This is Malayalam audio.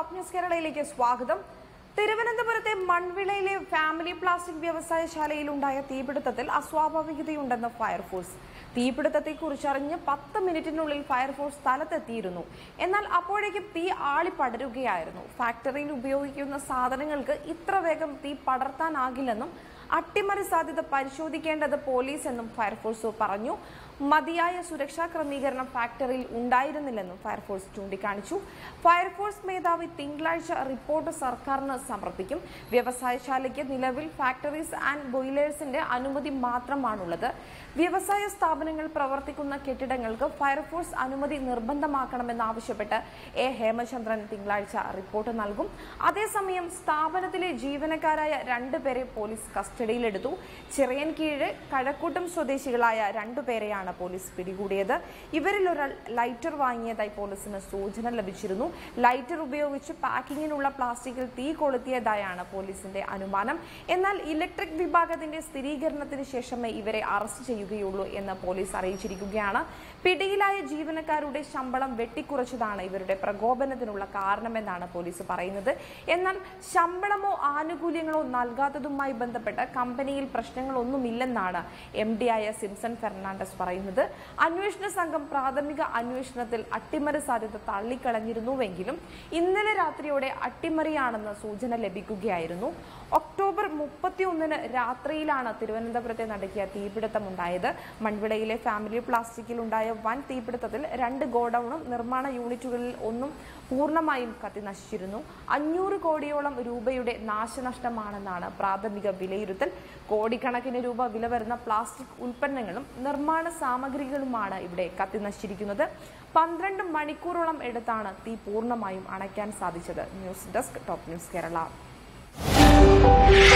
ടോപ്പ് ന്യൂസ് കേരളയിലേക്ക് സ്വാഗതം തിരുവനന്തപുരത്തെ മൺവിളയിലെ ഫാമിലി പ്ലാസ്റ്റിക് വ്യവസായശാലയിൽ ഉണ്ടായ തീപിടുത്തത്തിൽ അസ്വാഭാവികതയുണ്ടെന്ന് ഫയർഫോഴ്സ് തീപിടുത്തത്തെക്കുറിച്ചറിഞ്ഞ് പത്ത് മിനിറ്റിനുള്ളിൽ ഫയർഫോഴ്സ് സ്ഥലത്തെത്തിയിരുന്നു എന്നാൽ അപ്പോഴേക്കും തീ ആളി പടരുകയായിരുന്നു ഫാക്ടറിയിൽ ഉപയോഗിക്കുന്ന സാധനങ്ങൾക്ക് ഇത്ര വേഗം തീ പടർത്താനാകില്ലെന്നും അട്ടിമറി സാധ്യത പരിശോധിക്കേണ്ടത് പോലീസ് എന്നും ഫയർഫോഴ്സ് പറഞ്ഞു മതിയായ സുരക്ഷാ ക്രമീകരണം ഫാക്ടറിയിൽ ഉണ്ടായിരുന്നില്ലെന്നും ഫയർഫോഴ്സ് ചൂണ്ടിക്കാണിച്ചു ഫയർഫോഴ്സ് മേധാവി തിങ്കളാഴ്ച റിപ്പോർട്ട് സർക്കാരിന് സമർപ്പിക്കും വ്യവസായശാലയ്ക്ക് നിലവിൽ ഫാക്ടറീസ് ആൻഡ് ബോയിലേഴ്സിന്റെ അനുമതി മാത്രമാണുള്ളത് വ്യവസായ സ്ഥാപനങ്ങൾ പ്രവർത്തിക്കുന്ന കെട്ടിടങ്ങൾക്ക് ഫയർഫോഴ്സ് അനുമതി നിർബന്ധമാക്കണമെന്നാവശ്യപ്പെട്ട് എ ഹേമചന്ദ്രൻ തിങ്കളാഴ്ച റിപ്പോർട്ട് നൽകും അതേസമയം സ്ഥാപനത്തിലെ ജീവനക്കാരായ രണ്ടുപേരെ പോലീസ് കസ്റ്റഡിയിലെടുത്തു ചിറയൻകീഴ് കഴക്കൂട്ടം സ്വദേശികളായ രണ്ടുപേരെയാണ് പോലീസ് പിടികൂടിയത് ഇവരിൽ ഒരാൾ ലൈറ്റർ വാങ്ങിയതായി പോലീസിന് സൂചന ലഭിച്ചിരുന്നു ലൈറ്റർ ഉപയോഗിച്ച് പാക്കിങ്ങിനുള്ള പ്ലാസ്റ്റിക്കിൽ തീ കൊളുത്തിയതായാണ് പോലീസിന്റെ അനുമാനം എന്നാൽ ഇലക്ട്രിക് വിഭാഗത്തിന്റെ സ്ഥിരീകരണത്തിന് ശേഷമേ ഇവരെ അറസ്റ്റ് ചെയ്യുകയുള്ളൂ എന്ന് പോലീസ് അറിയിച്ചിരിക്കുകയാണ് പിടിയിലായ ജീവനക്കാരുടെ ശമ്പളം വെട്ടിക്കുറച്ചതാണ് ഇവരുടെ പ്രകോപനത്തിനുള്ള കാരണമെന്നാണ് പോലീസ് പറയുന്നത് എന്നാൽ ശമ്പളമോ ആനുകൂല്യങ്ങളോ നൽകാത്തതുമായി ബന്ധപ്പെട്ട് കമ്പനിയിൽ പ്രശ്നങ്ങളൊന്നുമില്ലെന്നാണ് എം ഡി ആയ സിംസൺ ഫെർണാണ്ടസ് പറയുന്നത് അന്വേഷണ സംഘം പ്രാഥമിക അന്വേഷണത്തിൽ അട്ടിമറി സാധ്യത തള്ളിക്കളഞ്ഞിരുന്നുവെങ്കിലും ഇന്നലെ രാത്രിയോടെ അട്ടിമറിയാണെന്ന് സൂചന ലഭിക്കുകയായിരുന്നു ഒക്ടോബർ മുപ്പത്തിയൊന്നിന് രാത്രിയിലാണ് തിരുവനന്തപുരത്തെ നടക്കിയ തീപിടുത്തമുണ്ടായത് മൺവിളയിലെ ഫാമിലി പ്ലാസ്റ്റിക്കിൽ ഉണ്ടായ വൻ തീപിടുത്തത്തിൽ രണ്ട് ഗോഡൌണും നിർമ്മാണ യൂണിറ്റുകളിൽ ഒന്നും പൂർണ്ണമായും കത്തി നശിച്ചിരുന്നു അഞ്ഞൂറ് കോടിയോളം രൂപയുടെ നാശനഷ്ടമാണെന്നാണ് പ്രാഥമിക വിലയിരുത്തൽ കോടിക്കണക്കിന് രൂപ വില വരുന്ന പ്ലാസ്റ്റിക് ഉൽപ്പന്നങ്ങളും നിർമ്മാണ സാമഗ്രികളുമാണ് ഇവിടെ കത്തി നശിച്ചിരിക്കുന്നത് പന്ത്രണ്ട് മണിക്കൂറോളം എടുത്താണ് തീ പൂർണ്ണമായും അണയ്ക്കാൻ സാധിച്ചത് news desk top news Kerala